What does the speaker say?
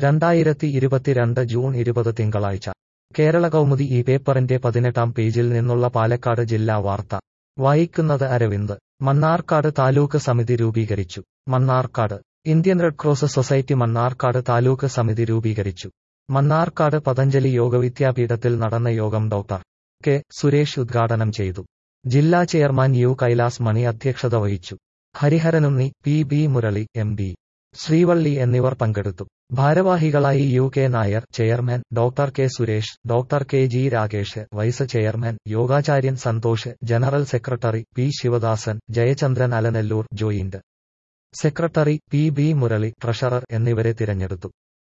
രണ്ടായിരത്തി ഇരുപത്തിരണ്ട് ജൂൺ ഇരുപത് തിങ്കളാഴ്ച കേരള കൗമുദി ഈ പേപ്പറിന്റെ പതിനെട്ടാം പേജിൽ നിന്നുള്ള പാലക്കാട് ജില്ലാ വാർത്ത വായിക്കുന്നത് അരവിന്ദ് മണ്ണാർക്കാട് താലൂക്ക് സമിതി രൂപീകരിച്ചു Mannarkkad Indian Red Cross Society Mannarkkad taluk സമിതി രൂപീകരിച്ചു മണ്ണാർക്കാട് പതഞ്ജലി യോഗ വിദ്യാപീഠത്തിൽ നടന്ന യോഗം ഡോക്ടർ കെ സുരേഷ് ഉദ്ഘാടനം ചെയ്തു ജില്ലാ ചെയർമാൻ യു കൈലാസ് മണി അധ്യക്ഷത വഹിച്ചു ഹരിഹരനുണ്ണി P B Murali M D Srivalli എന്നിവർ പങ്കെടുത്തു ഭാരവാഹികളായി U K Nair chairman doctor K Suresh doctor K G Rakesh vice chairman യോഗാചാര്യൻ Santhosh general secretary P Sivadasan Jayachandran Alanallur joint secretary P B Murali treasurer എന്നിവരെ തിരഞ്ഞെടുത്തു